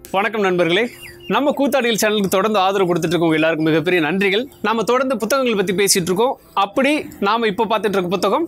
வணக்கம் நண்பர்களே நம்ம கூத்தாடிகள் சேனலுக்கு தொடர்ந்து ஆதரவு கொடுத்துட்டு இருக்கவங்க எல்லாருக்கும் மிகப்பெரிய நன்றிகள் நாம தொடர்ந்து புத்தகங்கள் பற்றி பேசிட்டு இருக்கோம் அப்படி நாம் இப்போ பார்த்துட்டு இருக்க புத்தகம்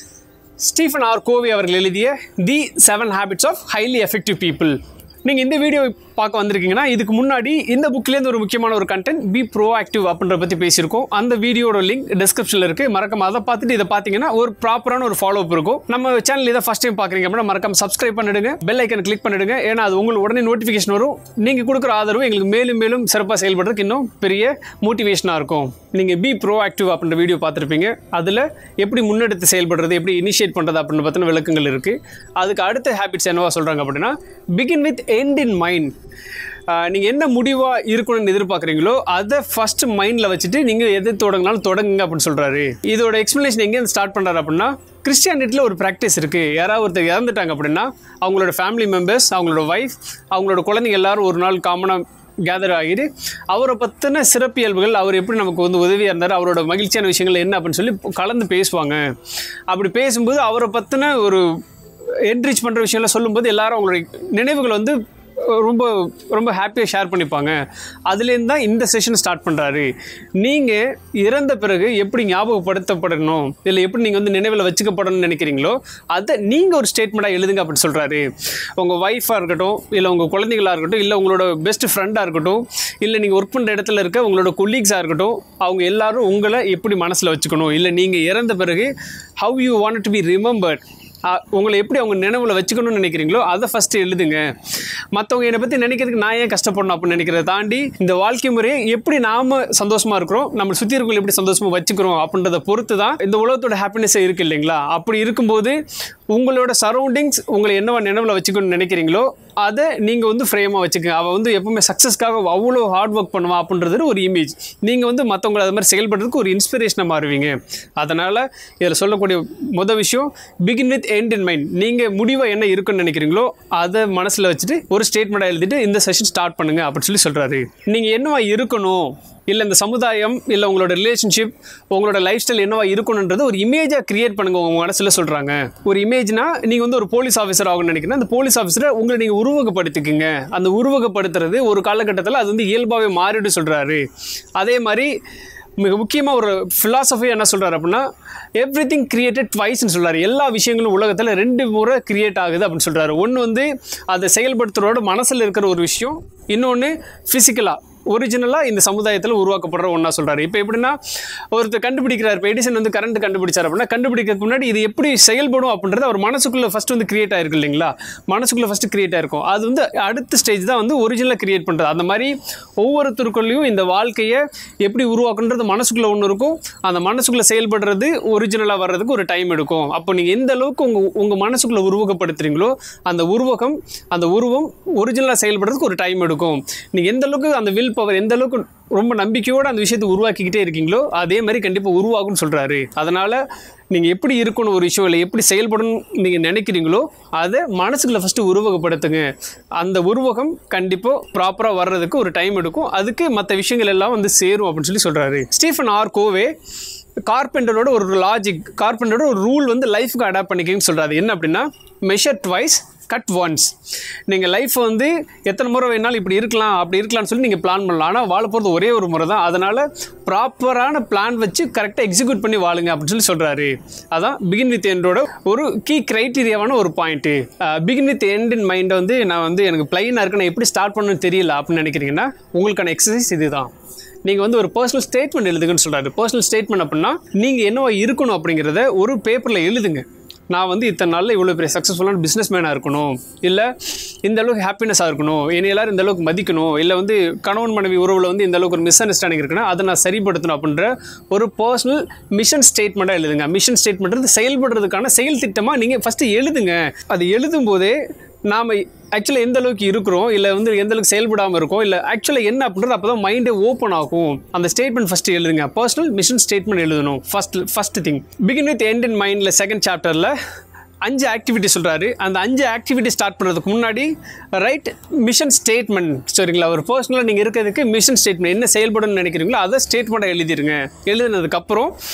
ஸ்டீஃபன் ஆர் கோவி அவர்கள் எழுதிய the seven habits of highly effective people நீங்கள் இந்த வீடியோ பார்க்க வந்திருக்கீங்கன்னா இதுக்கு முன்னாடி இந்த புக்லேருந்து ஒரு முக்கியமான ஒரு கண்டென்ட் பி ப்ரோ ஆக்டிவ் அப்படின்ற பற்றி பேசியிருக்கோம் அந்த வீடியோட லிங்க் டிஸ்கிரிப்ஷனில் இருக்குது மறக்காம அதை பார்த்துட்டு இதை பார்த்தீங்கன்னா ஒரு ப்ராப்பரான ஒரு ஃபாலோ அப் இருக்கும் நம்ம சேனல் இதை ஃபஸ்ட் டைம் பார்க்குறீங்க அப்படின்னா மறக்காம சப்ஸ்கிரைப் பண்ணிடுங்க பெல் ஐக்கன் கிளிக் பண்ணிடுங்க ஏன்னா அது உங்களுக்கு உடனே நோட்டிஃபிகேஷன் வரும் நீங்கள் கொடுக்குற ஆதரவு எங்களுக்கு மேலும் மேலும் சிறப்பாக செயல்படுறதுக்கு இன்னும் பெரிய மோட்டிவேஷனாக இருக்கும் நீங்கள் பி ப்ரோ ஆக்டிவ் அப்படின்ற வீடியோ பார்த்துருப்பீங்க அதில் எப்படி முன்னெடுத்து செயல்படுறது எப்படி இனிஷியேட் பண்ணுறது அப்படின்னு பற்றின விளக்கங்கள் இருக்குது அதுக்கு அடுத்த ஹேபிட்ஸ் என்னவா சொல்கிறாங்க அப்படின்னா begin with end in mind நீங்கள் என்ன முடிவாக இருக்கணும்னு எதிர்பார்க்குறீங்களோ அதை ஃபர்ஸ்ட் மைண்டில் வச்சுட்டு நீங்கள் எது தொடங்கினாலும் தொடங்குங்க அப்படின்னு சொல்கிறாரு இதோட எக்ஸ்ப்ளனேஷன் எங்கேருந்து ஸ்டார்ட் பண்ணுறாரு அப்படின்னா கிறிஸ்டியானிட்டியில் ஒரு ப்ராக்டிஸ் இருக்குது யாராவது ஒருத்தர் இறந்துட்டாங்க அப்படின்னா அவங்களோட ஃபேமிலி மெம்பர்ஸ் அவங்களோட ஒய்ஃப் அவங்களோட குழந்தைங்க எல்லாரும் ஒரு நாள் காமனாக கேதர் ஆகிட்டு அவரை பற்றின சிறப்பியல்புகள் அவர் எப்படி நமக்கு வந்து உதவியாக இருந்தார் அவரோட மகிழ்ச்சியான விஷயங்கள் என்ன அப்படின்னு சொல்லி கலந்து பேசுவாங்க அப்படி பேசும்போது அவரை பற்றின ஒரு என்ரிச் பண்ணுற விஷயம்லாம் சொல்லும்போது எல்லாரும் அவங்களுடைய நினைவுகள் வந்து ரொம்ப ரொம்ப ஹாப்பியாக ஷேர் பண்ணிப்பாங்க அதுலேருந்து தான் இந்த செஷன் ஸ்டார்ட் பண்ணுறாரு நீங்கள் இறந்த பிறகு எப்படி ஞாபகப்படுத்தப்படணும் இல்லை எப்படி நீங்கள் வந்து நினைவில் வச்சுக்கப்படணும்னு நினைக்கிறீங்களோ அதை நீங்கள் ஒரு ஸ்டேட்மெண்ட்டாக எழுதுங்க அப்படின்னு சொல்கிறாரு உங்கள் ஒய்ஃபாக இருக்கட்டும் இல்லை உங்கள் குழந்தைகளாக இருக்கட்டும் இல்லை உங்களோட பெஸ்ட் ஃப்ரெண்டாக இருக்கட்டும் இல்லை நீங்கள் ஒர்க் பண்ணுற இடத்துல இருக்க உங்களோட கொலீக்ஸாக இருக்கட்டும் அவங்க எல்லாரும் உங்களை எப்படி மனசில் வச்சுக்கணும் இல்லை நீங்கள் இறந்த பிறகு how you want to be remembered அ- உங்களை எப்படி அவங்க நினைவில் வச்சுக்கணும்னு நினைக்கிறீங்களோ அதை ஃபஸ்ட்டு எழுதுங்க மற்றவங்க என்னை பற்றி நினைக்கிறதுக்கு நான் ஏன் கஷ்டப்படணும் அப்படின்னு நினைக்கிறத தாண்டி இந்த வாழ்க்கை முறையை எப்படி நாம சந்தோஷமாக இருக்கிறோம் நம்ம சுற்றி இருக்கவங்களை எப்படி சந்தோஷமாக வச்சுக்கிறோம் அப்படின்றத பொறுத்து தான் இந்த உலகத்தோட ஹாப்பினஸ் இருக்குது இல்லைங்களா அப்படி இருக்கும்போது உங்களோட சரௌண்டிங்ஸ் உங்களை என்னவா நினைவில் வச்சுக்கணும்னு நினைக்கிறீங்களோ அதை நீங்கள் வந்து ஃப்ரேமாக வச்சுக்கோங்க அவள் வந்து எப்பவுமே சக்ஸஸ்க்காக அவ்வளோ ஹார்ட் ஒர்க் பண்ணுவா அப்படின்றது ஒரு இமேஜ் நீங்கள் வந்து மற்றவங்களை அது மாதிரி செயல்படுறதுக்கு ஒரு இன்ஸ்பிரேஷனாக மாறுவீங்க அதனால் இதில் சொல்லக்கூடிய மொதல் விஷயம் begin with end in mind நீங்கள் முடிவாக என்ன இருக்குன்னு நினைக்கிறீங்களோ அதை மனசில் வச்சுட்டு ஒரு ஸ்டேட்மெண்ட்டாக எழுதிட்டு இந்த செஷன் ஸ்டார்ட் பண்ணுங்க அப்படின்னு சொல்லி சொல்கிறாரு நீங்கள் என்னவா இருக்கணும் இல்லை இந்த சமுதாயம் இல்லை உங்களோட ரிலேஷன்ஷிப் உங்களோட லைஃப் ஸ்டைல் என்னவா இருக்கணுன்றது ஒரு இமேஜாக கிரியேட் பண்ணுங்க உங்கள் மனசில் சொல்கிறாங்க ஒரு இமேஜ்னா நீங்கள் வந்து ஒரு போலீஸ் ஆஃபீஸர் ஆகணும்னு நினைக்கிறேன் அந்த போலீஸ் ஆஃபீஸரை உங்களை நீங்கள் உருவகப்படுத்திக்குங்க அந்த உருவகப்படுத்துறது ஒரு காலகட்டத்தில் அது வந்து இயல்பாகவே மாறிடு சொல்கிறாரு அதே மாதிரி மிக முக்கியமாக ஒரு ஃபிலாசபி என்ன சொல்கிறாரு அப்படின்னா எவ்ரி திங் கிரியேட்டட் ட்வைஸ்னு சொல்கிறாரு எல்லா விஷயங்களும் உலகத்தில் ரெண்டு முறை கிரியேட் ஆகுது அப்படின்னு சொல்கிறாரு ஒன்று வந்து அதை செயல்படுத்துகிறோட மனசில் இருக்கிற ஒரு விஷயம் இன்னொன்று ஃபிசிக்கலாக ஒரிஜினலாக இந்த சமுதாயத்தில் உருவாக்கப்படுற ஒன்றா சொல்கிறாரு இப்போ எப்படின்னா ஒருத்தர் கண்டுபிடிக்கிறார் இப்போ எடிசன் வந்து கரண்ட் கண்டுபிடிச்சார் அப்படின்னா கண்டுபிடிக்கிறதுக்கு முன்னாடி இது எப்படி செயல்படும் அப்படின்றது அவர் மனசுக்குள்ளே ஃபஸ்ட் வந்து கிரியேட் ஆயிருக்கு இல்லைங்களா மனசுக்குள்ளே ஃபஸ்ட்டு கிரியேட் ஆயிருக்கும் அது வந்து அடுத்த ஸ்டேஜ் தான் வந்து ஒரிஜினலாக கிரியேட் பண்ணுறது அந்த மாதிரி ஒவ்வொருத்தருக்குள்ளேயும் இந்த வாழ்க்கையை எப்படி உருவாக்குன்றது மனசுக்குள்ளே ஒன்று இருக்கும் அந்த மனசுக்குள்ளே செயல்படுறது ஒரிஜினலாக வர்றதுக்கு ஒரு டைம் எடுக்கும் அப்போ நீங்கள் எந்த அளவுக்கு உங்கள் உங்கள் மனசுக்குள்ளே உருவகப்படுத்துறீங்களோ அந்த உருவகம் அந்த உருவம் ஒரிஜினலாக செயல்படுறதுக்கு ஒரு டைம் எடுக்கும் நீங்கள் எந்த அளவுக்கு அந்த வில் பவர் எந்த அளவுக்கு ரொம்ப நம்பிக்கையோடு அந்த விஷயத்தை உருவாக்கிக்கிட்டே இருக்கீங்களோ அதே மாதிரி கண்டிப்பாக உருவாகும்னு சொல்கிறாரு அதனால் நீங்கள் எப்படி இருக்கணும் ஒரு விஷயம் இல்லை எப்படி செயல்படணும் நீங்கள் நினைக்கிறீங்களோ அதை மனசுக்குள்ள ஃபஸ்ட்டு உருவகப்படுத்துங்க அந்த உருவகம் கண்டிப்பாக ப்ராப்பராக வர்றதுக்கு ஒரு டைம் எடுக்கும் அதுக்கு மற்ற விஷயங்கள் எல்லாம் வந்து சேரும் அப்படின்னு சொல்லி சொல்கிறாரு ஸ்டீஃபன் ஆர் கோவே கார்பெண்டரோட ஒரு லாஜிக் கார்பெண்டரோட ஒரு ரூல் வந்து லைஃப்க்கு அடாப்ட் பண்ணிக்கிங்கன்னு சொல்கிறாரு என்ன அப்படின்னா மெஷர் ட்வைஸ் கட் ஒன்ஸ் நீங்கள் லைஃப் வந்து எத்தனை முறை வேணாலும் இப்படி இருக்கலாம் அப்படி இருக்கலாம்னு சொல்லி நீங்கள் பிளான் பண்ணலாம் ஆனால் வாழ போகிறது ஒரே ஒரு முறை தான் அதனால் ப்ராப்பரான பிளான் வச்சு கரெக்டாக எக்ஸிக்யூட் பண்ணி வாழுங்க அப்படின்னு சொல்லி சொல்கிறாரு அதான் பிகின் வித் எண்டோட ஒரு கீ க்ரைட்டீரியாவான ஒரு point begin with end in மைண்டை வந்து நான் வந்து எனக்கு பிளைனாக இருக்கு நான் எப்படி ஸ்டார்ட் பண்ணணும்னு தெரியல அப்படின்னு நினைக்கிறீங்கன்னா உங்களுக்கான எக்ஸசைஸ் இதுதான் நீங்கள் வந்து ஒரு பர்சனல் ஸ்டேட்மெண்ட் எழுதுங்கன்னு சொல்கிறாரு பர்சனல் ஸ்டேட்மெண்ட் அப்படின்னா நீங்கள் என்னவா இருக்கணும் அப்படிங்கிறத ஒரு பேப்பரில் எழுதுங்க நான் வந்து இத்தனை நாளில் இவ்வளோ பெரிய சக்ஸஸ்ஃபுல்லான பிஸ்னஸ் மேனாக இருக்கணும் இல்லை இந்த அளவுக்கு ஹாப்பினஸாக இருக்கணும் என்னை எல்லாரும் இந்த அளவுக்கு மதிக்கணும் இல்லை வந்து கணவன் மனைவி உறவில் வந்து இந்த அளவுக்கு ஒரு மிஸ் அண்டர்ஸ்டாண்டிங் இருக்குன்னா அதை நான் சரிப்படுத்தணும் அப்படின்ற ஒரு பர்சனல் மிஷன் ஸ்டேட்மெண்ட்டாக எழுதுங்க மிஷன் ஸ்டேட்மெண்ட் செயல்படுறதுக்கான செயல் திட்டமாக நீங்கள் ஃபஸ்ட்டு எழுதுங்க அது எழுதும்போதே நாம் ஆக்சுவலாக எந்த அளவுக்கு இருக்கிறோம் இல்லை வந்து எந்த அளவுக்கு செயல்படாமல் இருக்கோம் இல்லை ஆக்சுவலாக என்ன அப்படின்றது அப்போ தான் மைண்டே ஓப்பன் ஆகும் அந்த ஸ்டேட்மெண்ட் ஃபஸ்ட்டு எழுதுங்க பர்சனல் மிஷன் ஸ்டேட்மெண்ட் எழுதணும் first first thing begin with end in மைண்டில் செகண்ட் சாப்டரில் அஞ்சு ஆக்டிவிட்டி சொல்கிறாரு அந்த அஞ்சு ஆக்டிவிட்டி ஸ்டார்ட் பண்ணுறதுக்கு முன்னாடி ரைட் மிஷன் ஸ்டேட்மெண்ட் சரிங்களா ஒரு பர்சனலாக நீங்கள் இருக்கிறதுக்கு மிஷன் ஸ்டேட்மெண்ட் என்ன செயல்படணும்னு நினைக்கிறீங்களோ அதை ஸ்டேட்மெண்ட்டாக எழுதிருங்க எழுதினதுக்கப்புறம்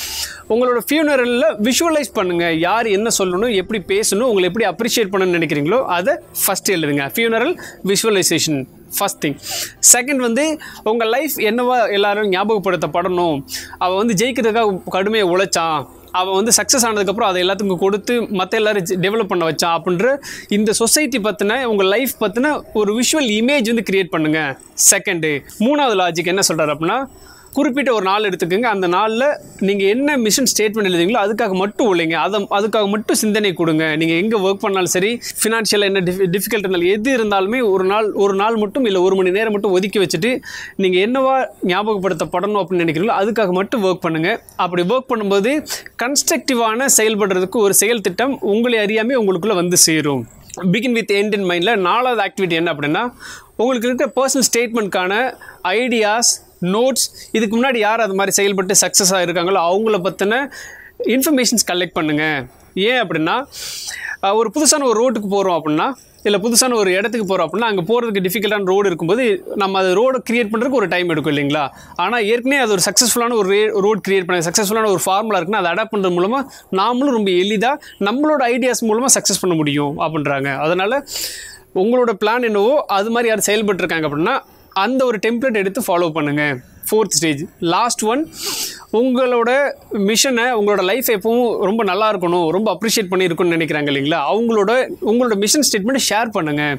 உங்களோட ஃபியூனரலில் விஷுவலைஸ் பண்ணுங்கள் யார் என்ன சொல்லணும் எப்படி பேசணும் உங்களை எப்படி அப்ரிஷியேட் பண்ணணும்னு நினைக்கிறீங்களோ அதை ஃபஸ்ட் எழுதுங்க funeral visualization first thing second வந்து உங்கள் லைஃப் என்னவா எல்லாரும் ஞாபகப்படுத்தப்படணும் அவள் வந்து ஜெயிக்கிறதுக்காக கடுமையாக உழைச்சான் அவன் வந்து சக்ஸஸ் ஆனதுக்கப்புறம் அதை எல்லாத்துக்கும் கொடுத்து மற்ற எல்லாரும் டெவலப் பண்ண வச்சான் அப்படின்ற இந்த சொசைட்டி பற்றின உங்கள் லைஃப் பற்றின ஒரு விஷுவல் இமேஜ் வந்து கிரியேட் பண்ணுங்கள் செகண்டு மூணாவது லாஜிக் என்ன சொல்கிறார் அப்படின்னா குறிப்பிட்ட ஒரு நாள் எடுத்துக்கோங்க அந்த நாளில் நீங்கள் என்ன மிஷன் ஸ்டேட்மெண்ட் எழுதுங்களோ அதுக்காக மட்டும் உழைங்க அதை அதுக்காக மட்டும் சிந்தனை கொடுங்க நீங்கள் எங்கே ஒர்க் பண்ணாலும் சரி ஃபினான்ஷியலாக என்ன டிஃபி டிஃபிகல்ட் இருந்தாலும் எது இருந்தாலுமே ஒரு நாள் ஒரு நாள் மட்டும் இல்லை ஒரு மணி நேரம் மட்டும் ஒதுக்கி வச்சுட்டு நீங்கள் என்னவா ஞாபகப்படுத்தப்படணும் அப்படின்னு நினைக்கிறீங்களோ அதுக்காக மட்டும் ஒர்க் பண்ணுங்கள் அப்படி ஒர்க் பண்ணும்போது கன்ஸ்ட்ரக்டிவான செயல்படுறதுக்கு ஒரு செயல் திட்டம் உங்களை அறியாமல் உங்களுக்குள்ளே வந்து சேரும் பிகின் வித் எண்ட் இன் மைண்டில் நாலாவது ஆக்டிவிட்டி என்ன அப்படின்னா உங்களுக்கு இருக்கிற பர்சனல் ஸ்டேட்மெண்ட்கான ஐடியாஸ் நோட்ஸ் இதுக்கு முன்னாடி யார் அது மாதிரி செயல்பட்டு சக்ஸஸாக இருக்காங்களோ அவங்கள பற்றின இன்ஃபர்மேஷன்ஸ் கலெக்ட் பண்ணுங்கள் ஏன் அப்படின்னா அஹ், ஒரு புதுசான ஒரு ரோட்டுக்கு போகிறோம் அப்படின்னா இல்லை புதுசான ஒரு இடத்துக்கு போகிறோம் அப்படின்னா அங்கே போகிறதுக்கு டிஃபிகல்ட்டான ரோடு இருக்கும்போது நம்ம அது ரோடு கிரியேட் பண்ணுறதுக்கு ஒரு டைம் எடுக்கும் இல்லைங்களா ஆனால் ஏற்கனவே அது ஒரு சக்ஸஸ்ஃபுல்லான ஒரு ரோட் கிரியேட் பண்ண சக்ஸஸ்ஃபுல்லான ஒரு ஃபார்முலா இருக்குன்னா அதை அடாப்ட் பண்ணுறது மூலமாக நாமளும் ரொம்ப எளிதாக நம்மளோட ஐடியாஸ் மூலமாக சக்ஸஸ் பண்ண முடியும் அப்படின்றாங்க அதனால் உங்களோட பிளான் என்னவோ அது மாதிரி யார் செயல்பட்டுருக்காங்க அப்படின்னா அந்த ஒரு டெம்ப்ளேட் எடுத்து ஃபாலோ பண்ணுங்கள் ஃபோர்த் ஸ்டேஜ் லாஸ்ட் ஒன் உங்களோட மிஷனை உங்களோட லைஃப் எப்பவும் ரொம்ப நல்லா இருக்கணும் ரொம்ப அப்ரிஷியேட் பண்ணியிருக்கணும்னு நினைக்கிறாங்க இல்லைங்களா அவங்களோட உங்களோட மிஷன் ஸ்டேட்மெண்ட்டை ஷேர் பண்ணுங்கள்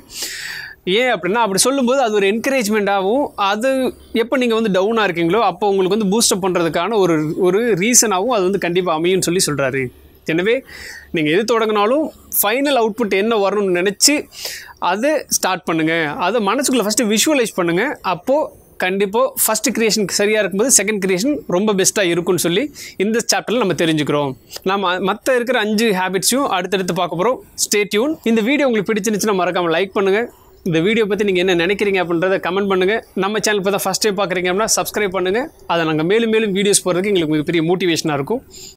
ஏன் அப்படின்னா அப்படி சொல்லும்போது அது ஒரு என்கரேஜ்மெண்ட்டாகவும் அது எப்போ நீங்கள் வந்து டவுனாக இருக்கீங்களோ அப்போ உங்களுக்கு வந்து பூஸ்டப் பண்ணுறதுக்கான ஒரு ஒரு ரீசனாகவும் அது வந்து கண்டிப்பாக அமையும்னு சொல்லி சொல்கிறாரு எனவே நீங்கள் எது தொடங்கினாலும் ஃபைனல் அவுட்புட் என்ன வரணும்னு நினச்சி அதை ஸ்டார்ட் பண்ணுங்கள் அதை மனசுக்குள்ளே ஃபஸ்ட்டு விஷுவலைஸ் பண்ணுங்கள் அப்போது கண்டிப்பாக ஃபஸ்ட் கிரியேஷன் சரியாக இருக்கும்போது செகண்ட் கிரியேஷன் ரொம்ப பெஸ்ட்டாக இருக்கும்னு சொல்லி இந்த சாப்டரில் நம்ம தெரிஞ்சுக்கிறோம் நம்ம மற்ற இருக்கிற அஞ்சு ஹேபிட்ஸையும் அடுத்தடுத்து பார்க்க போகிறோம் ஸ்டே டியூன் இந்த வீடியோ உங்களுக்கு பிடிச்சிருந்துச்சுன்னா மறக்காமல் லைக் பண்ணுங்கள் இந்த வீடியோ பற்றி நீங்கள் என்ன நினைக்கிறீங்க அப்படின்றத கமெண்ட் பண்ணுங்கள் நம்ம சேனல் இப்போ தான் ஃபஸ்ட் டைம் பார்க்குறீங்க அப்படின்னா சப்ஸ்கிரைப் பண்ணுங்கள் அதை நாங்கள் மேலும் மேலும் வீடியோஸ் போடுறதுக்கு எங்களுக்கு மிகப்பெரிய மோட்டிவேஷனாக இருக்கும்